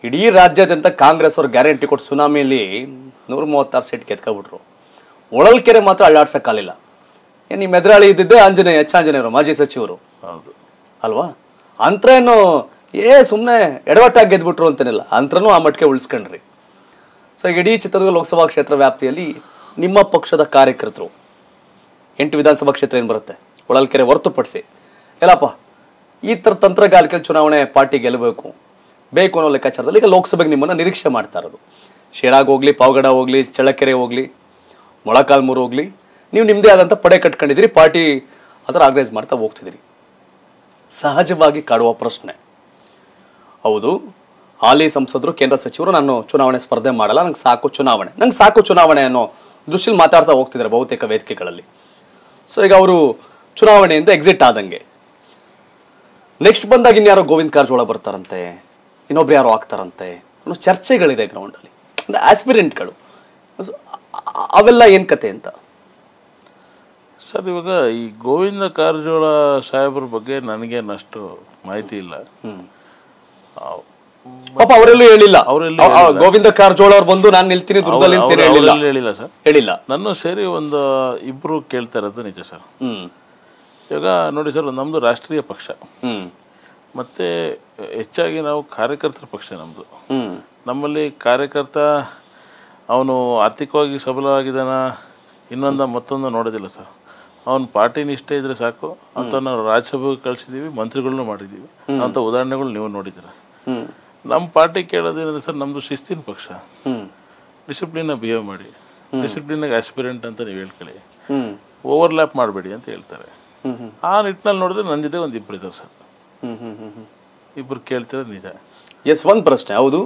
ಇಡೀ ರಾಜ್ಯಾದ್ಯಂತ ಕಾಂಗ್ರೆಸ್ ಅವ್ರು ಗ್ಯಾರಂಟಿ ಕೊಟ್ಟು ಸುನಾಮಿಯಲ್ಲಿ ನೂರ ಮೂವತ್ತಾರು ಸೀಟ್ ಗೆದ್ಕೊಬಿಟ್ರು ಒಳಲ್ಕೆರೆ ಮಾತ್ರ ಅಳ್ಳಾಡ್ಸಕ್ಕಾಗಲಿಲ್ಲ ಏನು ಈ ಮೆದ್ರಾಳಿ ಇದ್ದಿದ್ದೆ ಆಂಜನೇಯ ಎಚ್ ಆಂಜನೇಯರು ಮಾಜಿ ಸಚಿವರು ಹೌದು ಅಲ್ವಾ ಅಂತರ ಏನು ಏ ಸುಮ್ಮನೆ ಎಡವಟ್ಟಾಗಿ ಗೆದ್ಬಿಟ್ರು ಅಂತೇನಿಲ್ಲ ಅಂತರನೂ ಆ ಮಟ್ಟಿಗೆ ಉಳಿಸ್ಕೊಂಡ್ರಿ ಸೊ ಈಗ ಇಡೀ ಚಿತ್ರದುರ್ಗ ಲೋಕಸಭಾ ಕ್ಷೇತ್ರ ವ್ಯಾಪ್ತಿಯಲ್ಲಿ ನಿಮ್ಮ ಪಕ್ಷದ ಕಾರ್ಯಕರ್ತರು ಎಂಟು ವಿಧಾನಸಭಾ ಕ್ಷೇತ್ರ ಏನು ಬರುತ್ತೆ ಹೊಳಲ್ಕೆರೆ ಹೊರತುಪಡಿಸಿ ಎಲ್ಲಪ್ಪ ಈ ಥರ ತಂತ್ರಗಾರಿಕೆ ಚುನಾವಣೆ ಪಾರ್ಟಿ ಗೆಲ್ಲಬೇಕು ಬೇಕು ಅನ್ನೋ ಲೆಕ್ಕಾಚಾರದಲ್ಲಿ ಈಗ ಲೋಕಸಭೆಗೆ ನಿಮ್ಮನ್ನು ನಿರೀಕ್ಷೆ ಮಾಡ್ತಾ ಇರೋದು ಶಿರಾಗ್ ಹೋಗ್ಲಿ ಪಾವಗಡ ಹೋಗ್ಲಿ ಚಳ್ಳಕೆರೆ ಹೋಗ್ಲಿ ಮೊಳಕಾಲ್ಮೂರು ಹೋಗ್ಲಿ ನೀವು ನಿಮ್ಮದೇ ಆದಂಥ ಪಡೆ ಕಟ್ಕೊಂಡಿದ್ದೀರಿ ಪಾರ್ಟಿ ಆ ಥರ ಆರ್ಗನೈಸ್ ಮಾಡ್ತಾ ಹೋಗ್ತಿದ್ದೀರಿ ಸಹಜವಾಗಿ ಕಾಡುವ ಪ್ರಶ್ನೆ ಹೌದು ಹಾಲಿ ಸಂಸದರು ಕೇಂದ್ರ ಸಚಿವರು ನಾನು ಚುನಾವಣೆ ಸ್ಪರ್ಧೆ ಮಾಡಲ್ಲ ನಂಗೆ ಸಾಕು ಚುನಾವಣೆ ನಂಗೆ ಸಾಕು ಚುನಾವಣೆ ಅನ್ನೋ ದೃಷ್ಟಿಲಿ ಮಾತಾಡ್ತಾ ಹೋಗ್ತಿದ್ದಾರೆ ಬಹುತೇಕ ವೇದಿಕೆಗಳಲ್ಲಿ ಸೊ ಈಗ ಅವರು ಚುನಾವಣೆಯಿಂದ ಎಕ್ಸಿಟ್ ಆದಂಗೆ ನೆಕ್ಸ್ಟ್ ಬಂದಾಗ ಇನ್ಯಾರೋ ಗೋವಿಂದ ಕಾರಜೋಳ ಬರ್ತಾರಂತೆ ಇನ್ನೊಬ್ರು ಯಾರೋ ಆಗ್ತಾರಂತೆ ಅನ್ನೋ ಚರ್ಚೆಗಳಿದೆ ಗ್ರೌಂಡಲ್ಲಿ ಅಂದರೆ ಆಸ್ಪಿರೆಂಟ್ಗಳು ಅವೆಲ್ಲ ಏನು ಕತೆ ಅಂತ ಸರ್ ಇವಾಗ ಈ ಗೋವಿಂದ ಕಾರಜೋಳ ಸಾಹೇಬ್ರ ಬಗ್ಗೆ ನನಗೇನಷ್ಟು ಮಾಹಿತಿ ಇಲ್ಲ ಹ್ಮ್ ಆ, ಪಾಪ ಅವರೆಲ್ಲೂ ಹೇಳಿಲ್ಲ ಅವ್ರೆಲ್ಲೂ ಅವ್- ಅವ್ ಗೋವಿಂದ ಕಾರಜೋಳ ಅವ್ರು ಬಂದು ನಾನು ನಿಲ್ತೀನಿ ದುರ್ಗದಲ್ಲಿ ನಿಲ್ತೀನಿ ಅವ್ರು- ಹೇಳಿಲ್ಲ ಅವ್ರೆಲ್ಲೂ ಹೇಳಿಲ್ಲ ಸರ್ ಹೇಳಿಲ್ಲ ನನ್ನ ಸೇರಿ ಒಂದು ಇಬ್ರು ಕೇಳ್ತಾ ಇರೋದು ನಿಜ ಸರ್ ಹ್ಮ್ ಇವಾಗ ನೋಡಿ ಸರ್ ನಮ್ಮದು ರಾಷ್ಟ್ರೀಯ ಪಕ್ಷ ಹ್ಮ್ ಮತ್ತು ಹೆಚ್ಚಾಗಿ ನಾವು ಕಾರ್ಯಕರ್ತರ ಪಕ್ಷ ನಮ್ಮದು ಹ್ಮ್ ನಮ್ಮಲ್ಲಿ ಕಾರ್ಯಕರ್ತ ಅವನು ಆರ್ಥಿಕವಾಗಿ ಸಬಲವಾಗಿದ್ದಾನ ಇನ್ನೊಂದ ಮತ್ತೊಂದು ನೋಡೋದಿಲ್ಲ ಸರ್ ಅವನು ಪಾರ್ಟಿ ನಿಷ್ಠೆ ಇದ್ರೆ ಸಾಕು ಅಂತ ನಾವು ರಾಜ್ಯಸಭೆಗೆ ಕಳಿಸಿದ್ದೀವಿ ಮಂತ್ರಿಗಳನ್ನೂ ಮಾಡಿದ್ದೀವಿ ಅಂತ ಉದಾಹರಣೆಗಳು ನೀವು ನೋಡಿದ್ದೀರ ಹ್ಮ್ ನಮ್ಮ ಪಾರ್ಟಿ ಕೇಳೋದೇನಿದೆ ಸರ್ ನಮ್ಮದು ಶಿಸ್ತಿನ ಪಕ್ಷ ಹ್ಮ್ ಡಿಸಿಪ್ಲಿನ ಬಿಹೇವ್ ಮಾಡಿ ಡಿಸಿಪ್ಲಿನಾಗ ಆಸ್ಪಿರೆಂಟ್ ಅಂತ ನೀವು ಹೇಳ್ಕೊಳ್ಳಿ ಹ್ಮ್ ಓವರ್ಲ್ಯಾಪ್ ಮಾಡಬೇಡಿ ಅಂತ ಹೇಳ್ತಾರೆ ಹ್ಮ್ ಹ್ಮ್ ಆ ನಿಟ್ಟಿನಲ್ಲಿ ನೋಡಿದ್ರೆ ನನ್ನ ಜೊತೆ ಒಂದು ಇಬ್ಬರು ಇದ್ದಾರೆ ಸರ್ ಹ್ಮ್ ಹ್ಮ್ ಹ್ಮ್ ಹ್ಮ್ ಇಬ್ಬರು ಕೇಳ್ತಿರೋದು ನಿಜ ಎಸ್ ಒಂದು ಪ್ರಶ್ನೆ ಹೌದು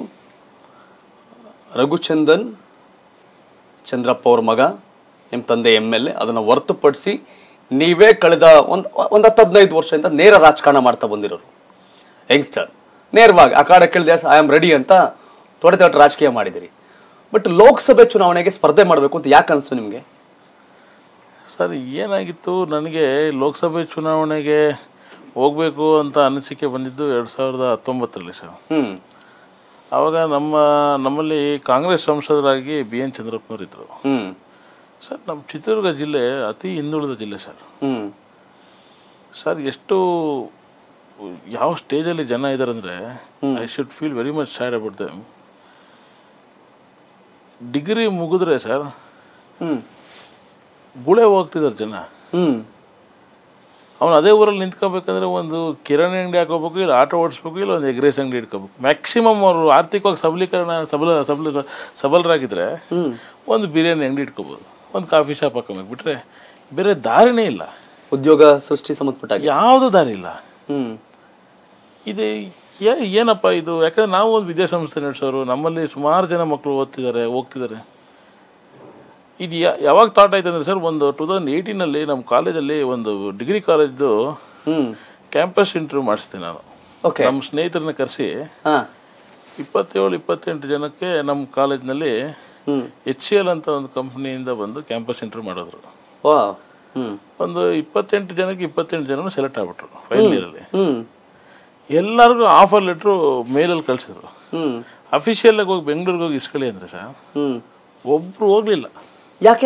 ರಘುಚಂದನ್ ಚಂದ್ರಪ್ಪ ಅವ್ರ ಮಗ ನಿಮ್ಮ ತಂದೆ ಎಮ್ ಎಲ್ ಎ ಅದನ್ನು ಹೊರತುಪಡಿಸಿ ನೀವೇ ಕಳೆದ ಒಂದು ಒಂದು ಹತ್ತು ಹದಿನೈದು ವರ್ಷದಿಂದ ನೇರ ರಾಜಕಾರಣ ಮಾಡ್ತಾ ಬಂದಿರೋರು ಯಂಗ್ಸ್ಟರ್ ನೇರವಾಗಿ ಆ ಕಾಡ ಕೇಳಿದೆ ಐ ಆಮ್ ರೆಡಿ ಅಂತ ತೊಡೆ ತೊಡೆ ರಾಜಕೀಯ ಮಾಡಿದಿರಿ ಬಟ್ ಲೋಕಸಭೆ ಚುನಾವಣೆಗೆ ಸ್ಪರ್ಧೆ ಮಾಡಬೇಕು ಅಂತ ಯಾಕೆ ಅನಿಸ್ತು ನಿಮಗೆ ಸರ್ ಏನಾಗಿತ್ತು ನನಗೆ ಲೋಕಸಭೆ ಚುನಾವಣೆಗೆ ಹೋಗಬೇಕು ಅಂತ ಅನಿಸಿಕೆ ಬಂದಿದ್ದು ಎರಡು ಸಾವಿರದ ಹತ್ತೊಂಬತ್ತರಲ್ಲಿ ಸರ್ ಹ್ಮ್ ಆವಾಗ ನಮ್ಮ ನಮ್ಮಲ್ಲಿ ಕಾಂಗ್ರೆಸ್ ಸಂಸದರಾಗಿ ಬಿ ಎನ್ ಚಂದ್ರಪ್ಪನವರು ಇದ್ದರು ಹ್ಮ್ ಸರ್ ನಮ್ಮ ಚಿತ್ರದುರ್ಗ ಜಿಲ್ಲೆ ಅತಿ ಹಿಂದುಳಿದ ಜಿಲ್ಲೆ ಸರ್ ಹ್ಮ್ ಸರ್ ಎಷ್ಟು ಯಾವ ಸ್ಟೇಜಲ್ಲಿ ಜನ ಇದ್ದಾರೆ ಅಂದರೆ I should feel very much sad about them degree ಮುಗಿದ್ರೆ ಸರ್ ಹ್ಮ್ ಗುಳೆ ಹೋಗ್ತಿದ್ದಾರೆ ಜನ ಹ್ಮ್ ಅವ್ನು ಅದೇ ಊರಲ್ಲಿ ನಿಂತ್ಕೋಬೇಕಂದ್ರೆ ಒಂದು ಕಿರಾಣಿ ಅಂಗಡಿ ಹಾಕೋಬೇಕು ಇಲ್ಲ ಆಟೋ ಓಡಿಸ್ಬೇಕು ಇಲ್ಲ ಒಂದು ಎಗ್ರೇಸ್ ಅಂಗಡಿ ಇಟ್ಕೋಬೇಕು ಮ್ಯಾಕ್ಸಿಮಮ್ ಅವರು ಆರ್ಥಿಕವಾಗಿ ಸಬಲೀಕರಣ ಸಬಲ ಸಬಲ ಸಬಲರಾಗಿದ್ದರೆ ಒಂದು ಬಿರಿಯಾನಿ ಅಂಗಡಿ ಇಟ್ಕೋಬೋದು ಒಂದು ಕಾಫಿ ಶಾಪ್ ಹಾಕೋಬೇಕು ಬಿಟ್ರೆ ಬೇರೆ ದಾರಿನೇ ಇಲ್ಲ ಉದ್ಯೋಗ ಸೃಷ್ಟಿ ಸಂಬಂಧಪಟ್ಟಾಗ ಯಾವುದೂ ದಾರಿ ಇಲ್ಲ ಹ್ಮ್ ಇದು ಏ- ಏನಪ್ಪ ಇದು ಯಾಕಂದ್ರೆ ನಾವು ಒಂದು ವಿದ್ಯಾಸಂಸ್ಥೆ ನಡೆಸೋರು ನಮ್ಮಲ್ಲಿ ಸುಮಾರು ಜನ ಮಕ್ಕಳು ಓದ್ತಿದ್ದಾರೆ ಹೋಗ್ತಿದ್ದಾರೆ ಇದು ಯಾ- ಯಾವಾಗ ಥಾಟ್ ಆಯ್ತು ಅಂದರೆ ಸರ್ ಒಂದು ಟೂ ತೌಸಂಡ್ ಏಯ್ಟೀನಲ್ಲಿ ನಮ್ಮ ಕಾಲೇಜಲ್ಲಿ ಒಂದು ಡಿಗ್ರಿ ಕಾಲೇಜ್ದು ಹ್ಮ್ ಕ್ಯಾಂಪಸ್ ಇಂಟರ್ವ್ಯೂ ಮಾಡಿಸ್ದೆ ನಾನು ಓಕೆ ನಮ್ಮ ಸ್ನೇಹಿತರನ್ನ ಕರೆಸಿ ಹಾ ಇಪ್ಪತ್ತೇಳು ಇಪ್ಪತ್ತೆಂಟು ಜನಕ್ಕೆ ನಮ್ಮ ಕಾಲೇಜ್ನಲ್ಲಿ ಹ್ಮ್ ಎಚ್ ಸಿ ಎಲ್ ಅಂತ ಒಂದು ಕಂಪ್ನಿಯಿಂದ ಬಂದು ಕ್ಯಾಂಪಸ್ ಇಂಟರ್ವ್ಯೂ ಮಾಡಿದ್ರು ವಾ ಹ್ಮ್ ಒಂದು ಇಪ್ಪತ್ತೆಂಟು ಜನಕ್ಕೆ ಇಪ್ಪತ್ತೆಂಟು ಜನನು ಸೆಲೆಕ್ಟ್ ಆಗ್ಬಿಟ್ರು ಫೈನಲ್ ಇಯರಲ್ಲಿ ಹ್ಮ್ ಎಲ್ಲರಿಗೂ ಆಫರ್ ಲೆಟ್ರು ಮೇಲಲ್ಲಿ ಕಳಿಸಿದ್ರು ಹ್ಮ್ ಅಫಿಷಿಯಲ್ ಆಗಿ ಹೋಗಿ ಬೆಂಗಳೂರಿಗೆ ಹೋಗಿ ಇಸ್ಕೊಳ್ಳಿ ಅಂದರೆ ಸರ್ ಹ್ಮ್ ಒಬ್ರು ಹೋಗ್ಲಿಲ್ಲ ಯಾಕೆ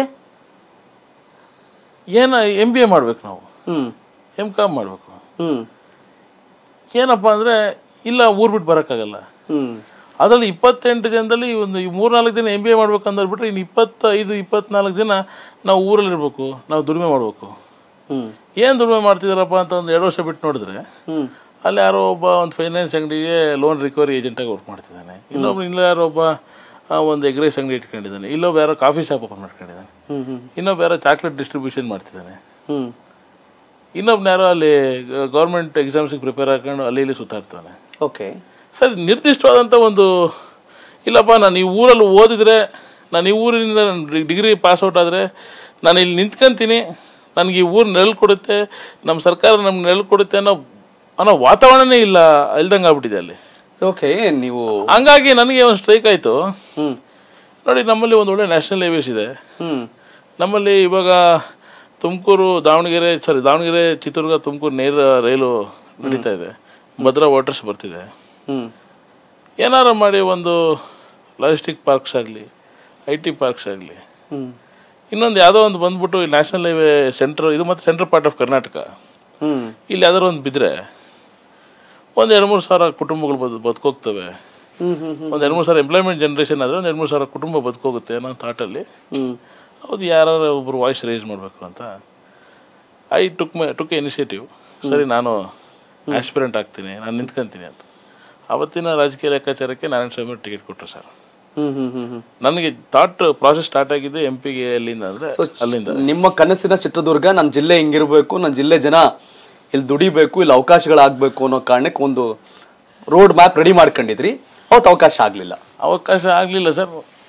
ಏನ ಎಮ್ ಬಿ ಎ ಮಾಡ್ಬೇಕು ನಾವು ಹ್ಮ್ ಎಮ್ ಕಾಮ್ ಮಾಡಬೇಕು ಹ್ಮ್ ಏನಪ್ಪ ಅಂದರೆ ಇಲ್ಲ ಊರು ಬಿಟ್ಟು ಬರೋಕ್ಕಾಗಲ್ಲ ಹ್ಮ್ ಅದರಲ್ಲಿ ಇಪ್ಪತ್ತೆಂಟು ಜನದಲ್ಲಿ ಒಂದು ಈ ಮೂರ್ನಾಲ್ಕು ಜನ ಎಮ್ ಬಿ ಎ ಮಾಡ್ಬೇಕು ಅಂದ್ಬಿಟ್ರೆ ಇನ್ನು ಇಪ್ಪತ್ತೈದು ಇಪ್ಪತ್ನಾಲ್ಕು ಜನ ನಾವು ಊರಲ್ಲಿರ್ಬೇಕು ನಾವು ದುಡಿಮೆ ಮಾಡಬೇಕು ಹ್ಮ್ ಏನು ದುಡಿಮೆ ಮಾಡ್ತಿದ್ದಾರಪ್ಪ ಅಂತ ಒಂದು ಎರಡು ವರ್ಷ ಬಿಟ್ಟು ನೋಡಿದ್ರೆ ಹ್ಮ್ ಅಲ್ಲಿ ಯಾರೋ ಒಬ್ಬ ಒಂದು ಫೈನಾನ್ಸ್ ಅಂಗಡಿಗೆ ಲೋನ್ ರಿಕವರಿ ಏಜೆಂಟಾಗಿ ವರ್ಕ್ ಮಾಡ್ತಿದ್ದಾನೆ ಇನ್ನೊಬ್ಬ ಇಲ್ಲ ಯಾರೋ ಒಬ್ಬ ಆ, ಒಂದು ಎಗ್ರೇಸ್ ಅಂಗಡಿ ಇಟ್ಕೊಂಡಿದ್ದಾನೆ ಇಲ್ಲೊಬ್ಬ ಯಾರೋ ಕಾಫಿ ಶಾಪ್ ಓಪನ್ ಮಾಡ್ಕೊಂಡಿದ್ದಾನೆ ಹ್ಮ್ ಹ್ಮ್ ಇನ್ನೊಬ್ಬ ಯಾರೋ ಚಾಕ್ಲೇಟ್ ಡಿಸ್ಟ್ರಿಬ್ಯೂಷನ್ ಮಾಡ್ತಿದ್ದಾನೆ ಹ್ಮ್ ಇನ್ನೊಬ್ಬ ಯಾರೋ ಅಲ್ಲಿ ಗೌರ್ಮೆಂಟ್ ಎಕ್ಸಾಮ್ಸಿಗೆ ಪ್ರಿಪೇರ್ ಹಾಕೊಂಡು ಅಲ್ಲಿ ಇಲ್ಲಿ ಸುತ್ತಾಡ್ತಾನೆ ಓಕೆ ಸರ್ ನಿರ್ದಿಷ್ಟವಾದಂಥ ಒಂದು ಇಲ್ಲಪ್ಪ ನಾನು ಈ ಊರಲ್ಲಿ ಓದಿದ್ರೆ ನಾನು ಈ ಊರಿನಿಂದ ಡಿಗ್ರಿ ಪಾಸ್ಔಟ್ ಆದರೆ ನಾನು ಇಲ್ಲಿ ನಿಂತ್ಕೊಂತೀನಿ ನನಗೆ ಈ ಊರು ನೆರಳು ಕೊಡುತ್ತೆ ನಮ್ಮ ಸರ್ಕಾರ ನಮ್ಗೆ ನೆರಳು ಕೊಡುತ್ತೆ ಅನ್ನೋ ಅನ್ನೋ ವಾತಾವರಣನೇ ಇಲ್ಲ ಇಲ್ದಂಗೆ ಆಗ್ಬಿಟ್ಟಿದೆ ಅಲ್ಲಿ ಓಕೆ ನೀವು ಹಂಗಾಗಿ ನನಗೆ ಒಂದು ಸ್ಟ್ರೈಕ್ ಆಯಿತು ಹ್ಮ್ ನೋಡಿ ನಮ್ಮಲ್ಲಿ ಒಂದು ಒಳ್ಳೆ ನ್ಯಾಷನಲ್ ಹೈವೇಸ್ ಇದೆ ಹ್ಮ್ ನಮ್ಮಲ್ಲಿ ಇವಾಗ ತುಮಕೂರು ದಾವಣಗೆರೆ ಸಾರಿ ದಾವಣಗೆರೆ ಚಿತ್ರದುರ್ಗ ತುಮಕೂರು ನೇರ ರೈಲು ನಡೀತಾ ಇದೆ ಭದ್ರಾ ವಾಟರ್ಸ್ ಬರ್ತಿದೆ ಹ್ಮ್ ಏನಾರು ಮಾಡಿ ಒಂದು ಲಾಜಿಸ್ಟಿಕ್ ಪಾರ್ಕ್ಸ್ ಆಗಲಿ ಐ ಟಿ ಪಾರ್ಕ್ಸ್ ಆಗಲಿ ಹ್ಮ್ ಇನ್ನೊಂದು ಯಾವುದೋ ಒಂದು ಬಂದ್ಬಿಟ್ಟು ಈ ನ್ಯಾಷನಲ್ ಹೈವೇ ಸೆಂಟ್ರ್ ಇದು ಮತ್ತು central part of Karnataka hmm ಇಲ್ಲಿ ಯಾವ್ದಾದ್ರು ಒಂದು ಬಿದ್ದರೆ ಒಂದು ಎರಡು ಮೂರು ಸಾವಿರ ಕುಟುಂಬಗಳು ಬದು ಬದುಕೋಗ್ತವೆ ಹ್ಮ್ ಹ್ಮ್ ಹ್ಮ್ ಒಂದು ಎರಡು ಮೂರು ಸಾವಿರ ಎಂಪ್ಲಾಯ್ಮೆಂಟ್ ಜನ್ರೇಷನ್ ಆದರೆ ಒಂದು ಎರಡು ಮೂರು ಸಾವಿರ ಕುಟುಂಬ ಬದುಕೋಗುತ್ತೆ ಅನ್ನೋ ಥಾಟಲ್ಲಿ ಹ್ಮ್ ಹೌದು ಯಾರು ಒಬ್ಬರು ವಾಯ್ಸ್ ರೇಸ್ ಮಾಡಬೇಕು ಅಂತ I took my took initiative ಸರಿ ನಾನು ಆಸ್ಪಿರೆಂಟ್ ಆಗ್ತೀನಿ ನಾನು ನಿಂತ್ಕೊಂತೀನಿ ಅಂತ ಅವತ್ತಿನ ರಾಜಕೀಯ ಲೆಕ್ಕಾಚಾರಕ್ಕೆ ನಾರಾಯಣ ಸ್ವಾಮಿ ಟಿಕೆಟ್ ಕೊಟ್ಟರು sir hmm hmm hmm hmm ನನಗೆ ಥಾಟ್ ಪ್ರಾಸೆಸ್ ಸ್ಟಾರ್ಟ್ ಆಗಿದೆ ಎಂ ಪಿಗೆ ಅಲ್ಲಿಂದ ಅಂದರೆ ಅಲ್ಲಿಂದ ನಿಮ್ಮ ಕನಸಿನ ಚಿತ್ರದುರ್ಗ ನನ್ನ ಜಿಲ್ಲೆ ಹಿಂಗಿರ್ಬೇಕು ನನ್ನ ಜಿಲ್ಲೆ ಜನ ಇಲ್ಲಿ ದುಡಿಬೇಕು ಇಲ್ಲಿ ಅವಕಾಶಗಳಾಗಬೇಕು ಅನ್ನೋ ಕಾರಣಕ್ಕೆ ಒಂದು ರೋಡ್ ಮ್ಯಾಪ್ ರೆಡಿ ಮಾಡ್ಕೊಂಡಿದ್ರಿ ಅವತ್ತು ಅವಕಾಶ ಆಗಲಿಲ್ಲ ಅವಕಾಶ ಆಗಲಿಲ್ಲ ಸರ್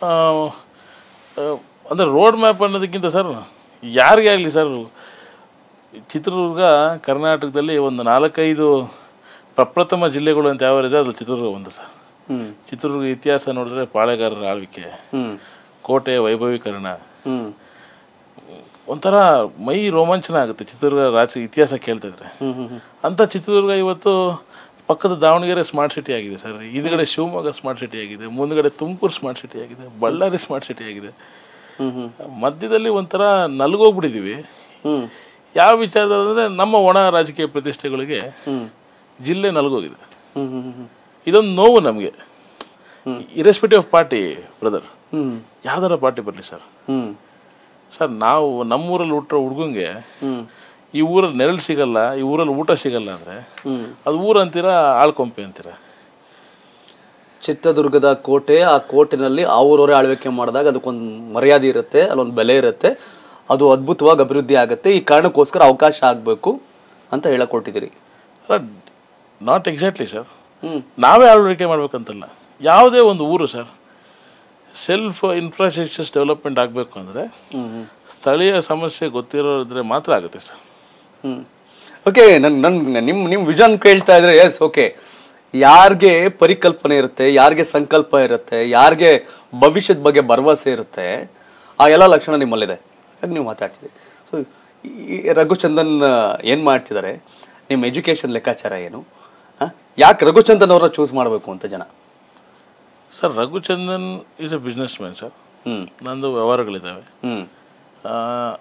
ಅಂದರೆ ರೋಡ್ ಮ್ಯಾಪ್ ಅನ್ನೋದಕ್ಕಿಂತ ಸರ್ ಯಾರಿಗೆ ಆಗಲಿ ಸರ್ ಚಿತ್ರದುರ್ಗ ಕರ್ನಾಟಕದಲ್ಲಿ ಒಂದು ನಾಲ್ಕೈದು ಪ್ರಪ್ರಥಮ ಜಿಲ್ಲೆಗಳು ಅಂತ ಯಾವ್ಯಾರಿದೆ ಅದು ಚಿತ್ರದುರ್ಗ ಒಂದು ಸರ್ ಹ್ಮ್ ಚಿತ್ರದುರ್ಗ ಇತಿಹಾಸ ನೋಡಿದ್ರೆ ಪಾಳೆಗಾರರ ಆಳ್ವಿಕೆ ಹ್ಮ್ ಕೋಟೆ ವೈಭವೀಕರಣ ಹ್ಮ್ ಒಂಥರ ಮೈ ರೋಮಾಂಚನ ಆಗುತ್ತೆ ಚಿತ್ರದುರ್ಗ ರಾಜ ಇತಿಹಾಸ ಕೇಳ್ತಾ ಇದ್ರೆ ಹ್ಮ್ ಹ್ಮ್ ಹ್ಮ್ ಅಂಥ ಚಿತ್ರದುರ್ಗ ಇವತ್ತು ಪಕ್ಕದ ದಾವಣಗೆರೆ ಸ್ಮಾರ್ಟ್ ಸಿಟಿ ಆಗಿದೆ ಸರ್ ಹಿಂದ್ಗಡೆ ಶಿವಮೊಗ್ಗ ಸ್ಮಾರ್ಟ್ ಸಿಟಿ ಆಗಿದೆ ಮುಂದ್ಗಡೆ ತುಮಕೂರು ಸ್ಮಾರ್ಟ್ ಸಿಟಿ ಆಗಿದೆ ಬಳ್ಳಾರಿ ಸ್ಮಾರ್ಟ್ ಸಿಟಿ ಆಗಿದೆ ಹ್ಮ್ ಹ್ಮ್ ಮಧ್ಯದಲ್ಲಿ ಒಂಥರ ನಲ್ಗೋಗ್ಬಿಟ್ಟಿದ್ದೀವಿ ಹ್ಮ್ ಯಾವ ವಿಚಾರದಂದ್ರೆ ನಮ್ಮ ಒಣ ರಾಜಕೀಯ ಪ್ರತಿಷ್ಠೆಗಳಿಗೆ ಹ್ಮ್ ಜಿಲ್ಲೆ ನಲ್ಗೋಗಿದೆ ಹ್ಮ್ ಹ್ಮ್ ಹ್ಮ್ ಇದೊಂದು ನೋವು ನಮಗೆ irrespective of party brother hmm ಯಾವ್ದಾರ ಪಾರ್ಟಿ ಬರಲಿ ಸರ್ ಹ್ಮ್ ಸರ್ ನಾವು ನಮ್ಮೂರಲ್ಲಿ ಹುಟ್ಟೋ ಹುಡುಗಂಗೆ ಹ್ಮ್ ಈ ಊರಲ್ಲಿ ನೆರಳು ಸಿಗಲ್ಲ ಈ ಊರಲ್ಲಿ ಊಟ ಸಿಗಲ್ಲ ಅಂದರೆ ಹ್ಮ್ ಅದು ಊರು ಅಂತೀರಾ ಆಳ್ಕೊಂಪೆ ಅಂತೀರಾ ಚಿತ್ರದುರ್ಗದ ಕೋಟೆ ಆ ಕೋಟೆನಲ್ಲಿ ಅವರವರೇ ಆಳ್ವಿಕೆ ಮಾಡಿದಾಗ ಅದಕ್ಕೊಂದು ಮರ್ಯಾದೆ ಇರುತ್ತೆ ಅಲ್ಲೊಂದು ಬೆಲೆ ಇರುತ್ತೆ ಅದು ಅದ್ಭುತವಾಗಿ ಅಭಿವೃದ್ಧಿ ಆಗುತ್ತೆ ಈ ಕಾರಣಕ್ಕೋಸ್ಕರ ಅವಕಾಶ ಆಗಬೇಕು ಅಂತ ಹೇಳಕೊಟ್ಟಿದ್ದೀರಿ ಅಲ್ಲ ನಾಟ್ ಎಕ್ಸಾಕ್ಟ್ಲಿ ಸರ್ ಹ್ಮ್ ನಾವೇ ಆಳ್ವಿಕೆ ಮಾಡ್ಬೇಕಂತಲ್ಲ ಯಾವುದೇ ಒಂದು ಊರು ಸರ್ ಸೆಲ್ಫ್ ಇನ್ಫ್ರಾಸ್ಟ್ರಕ್ಚರ್ಸ್ ಡೆವಲಪ್ಮೆಂಟ್ ಆಗಬೇಕು ಅಂದರೆ ಹ್ಮ್ ಹ್ಮ್ ಸ್ಥಳೀಯ ಸಮಸ್ಯೆ ಗೊತ್ತಿರೋದ್ರೆ ಮಾತ್ರ ಆಗುತ್ತೆ ಸರ್ ಹ್ಮ್ ಓಕೆ ನನ್ ನನ್ ನಿಮ್ ನಿಮ್ ವಿಷನ್ ಕೇಳ್ತಾ ಇದ್ರೆ ಎಸ್ ಓಕೆ ಯಾರಿಗೆ ಪರಿಕಲ್ಪನೆ ಇರುತ್ತೆ ಯಾರಿಗೆ ಸಂಕಲ್ಪ ಇರುತ್ತೆ ಯಾರಿಗೆ ಭವಿಷ್ಯದ ಬಗ್ಗೆ ಭರವಸೆ ಇರುತ್ತೆ ಆ ಎಲ್ಲ ಲಕ್ಷಣ ನಿಮ್ಮಲ್ಲಿದೆ ಹಾಗೆ ನೀವು ಮಾತಾಡ್ತಿದ್ದೀರಿ ಸೊ ಈ ರಘುಚಂದನ್ ಆ, ಏನ್ ಮಾಡ್ತಿದ್ದಾರೆ ನಿಮ್ಮ ಎಜುಕೇಶನ್ ಲೆಕ್ಕಾಚಾರ ಏನು ಯಾಕೆ ರಘುಚಂದನ್ ಅವ್ರನ್ನ ಚೂಸ್ ಮಾಡಬೇಕು ಅಂತ ಜನ sir Raghuchandan is a business man sir hmm ನಂದು ವ್ಯವಹಾರಗಳಿದ್ದಾವೆ ಹ್ಮ್ ಆ,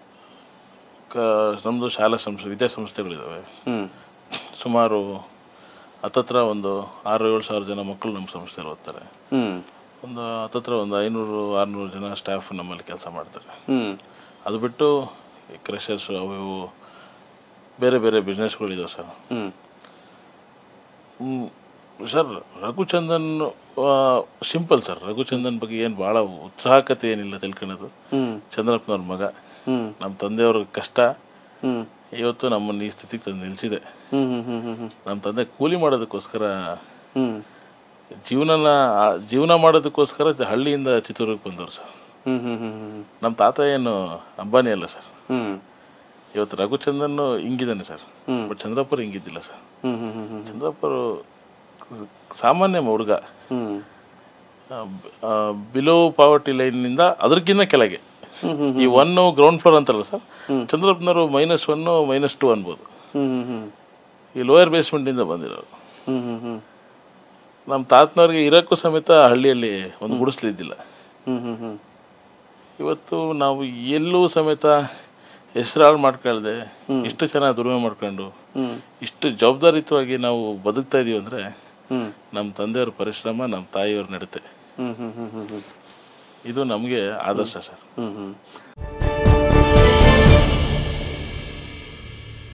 ಕ- ನಮ್ಮದು ಶಾಲಾ ಸಂಸ್ಥೆ ವಿದ್ಯಾಸಂಸ್ಥೆಗಳಿದ್ದಾವೆ ಹ್ಮ್ ಸುಮಾರು ಹತ್ತತ್ರ ಒಂದು ಆರು ಏಳು ಸಾವಿರ ಜನ ಮಕ್ಕಳು ನಮ್ಮ ಸಂಸ್ಥೆಯಲ್ಲಿ ಓದ್ತಾರೆ ಹ್ಮ್ ಒಂದು ಹತ್ತತ್ರ ಒಂದು ಐನೂರು ಆರುನೂರು ಜನ ಸ್ಟಾಫ್ ನಮ್ಮಲ್ಲಿ ಕೆಲಸ ಮಾಡ್ತಾರೆ ಹ್ಮ್ ಅದು ಬಿಟ್ಟು ಕ್ರಷರ್ಸ್ ಅವು ಇವು ಬೇರೆ ಬೇರೆ ಬಿಸ್ನೆಸ್ಗಳಿದಾವೆ sir hmm hmm. Sir Raghuchandan simple sir Raghuchandan ಬಗ್ಗೆ ಏನು ಭಾಳ ಉತ್ಸಾಹಕತೆ ಏನಿಲ್ಲ ತಿಳ್ಕೊಳ್ಳೋದು ಹ್ಮ್ ಚಂದ್ರಪ್ಪನವ್ರ ಮಗ ಹ್ಮ್ ನಮ್ಮ ತಂದೆಯವ್ರ ಕಷ್ಟ ಹ್ಮ್ ಇವತ್ತು ನಮ್ಮನ್ನು ಈ ಸ್ಥಿತಿಗೆ ತಂದು ನಿಲ್ಲಿಸಿದೆ ಹ್ಮ್ ಹ್ಮ್ ಹ್ಮ್ ಹ್ಮ್ ಹ್ಮ್ ನಮ್ಮ ತಂದೆ ಕೂಲಿ ಮಾಡೋದಕ್ಕೋಸ್ಕರ ಹ್ಮ್ ಜೀವನನ ಆ ಜೀವನ ಮಾಡೋದಕ್ಕೋಸ್ಕರ ಜ- ಹಳ್ಳಿಯಿಂದ ಚಿತ್ರದುರ್ಗಕ್ಕೆ ಬಂದವರು ಸರ್ ಹ್ಮ್ ಹ್ಮ್ ಹ್ಮ್ ಹ್ಮ್ ನಮ್ಮ ತಾತ ಏನು ಅಂಬಾನಿ ಅಲ್ಲ ಸರ್ ಹ್ಮ್ ಇವತ್ತು ರಘುಚಂದನ್ ಹಿಂಗಿದ್ದಾನೆ ಸರ್ ಹ್ಮ್. ಬಟ್ ಚಂದ್ರಪ್ಪರು ಹಿಂಗಿದ್ದಿಲ್ಲ sir hmm hmm hmm hmm ಚಂದ್ರಪ್ಪರು ಸಾಮಾನ್ಯ ಹುಡುಗ ಹ್ಮ್ ಬಿಲೋ ಪಾವರ್ಟಿ ಲೈನ್ನಿಂದ ಅದಕ್ಕಿಂತ ಕೆಳಗೆ ಹ್ಮ್ ಹ್ಮ್ ಈ ಒನ್ ಗ್ರೌಂಡ್ ಫ್ಲೋರ್ ಅಂತಲ್ಲ ಸರ್ ಚಂದ್ರಪ್ಪನವರು ಮೈನಸ್ ಒನ್ನು ಮೈನಸ್ ಟು ಅನ್ಬೋದು ಹ್ಮ್ ಹ್ಮ್ ಹ್ಮ್ ಈ ಲೋಯರ್ ಬೇಸ್ಮೆಂಟಿಂದ ಬಂದಿರೋರು ಹ್ಮ್ ಹ್ಮ್ ಹ್ಮ್ ನಮ್ಮ ತಾತನವ್ರಿಗೆ ಇರೋಕ್ಕೂ ಸಮೇತ ಹಳ್ಳಿಯಲ್ಲಿ ಒಂದು ಗುಡಿಸ್ಲಿದ್ದಿಲ್ಲ ಹ್ಮ್ ಹ್ಮ್ ಹ್ಮ್ ಇವತ್ತು ನಾವು ಎಲ್ಲೂ ಸಮೇತ ಹೆಸರಾಳು ಮಾಡ್ಕೊಳ್ದೆ ಇಷ್ಟು ಚೆನ್ನಾಗಿ ದುಡಿಮೆ ಮಾಡ್ಕೊಂಡು ಹ್ಮ್ ಇಷ್ಟು ಜವಾಬ್ದಾರಿಯುತವಾಗಿ ನಾವು ಬದುಕ್ತಾ ಇದೀವಿ ಅಂದರೆ ಹ್ಮ್ ನಮ್ಮ ತಂದೆಯವ್ರ ಪರಿಶ್ರಮ ನಮ್ಮ ತಾಯಿಯವ್ರ ನಡತೆ ಹ್ಮ್ ಹ್ಮ್ ಹ್ಮ್ ಹ್ಮ್ ಹ್ಮ್ ಇದು ನಮಗೆ ಆದರ್ಶ ಸರ್ ಹ್ಮ್ ಹ್ಮ್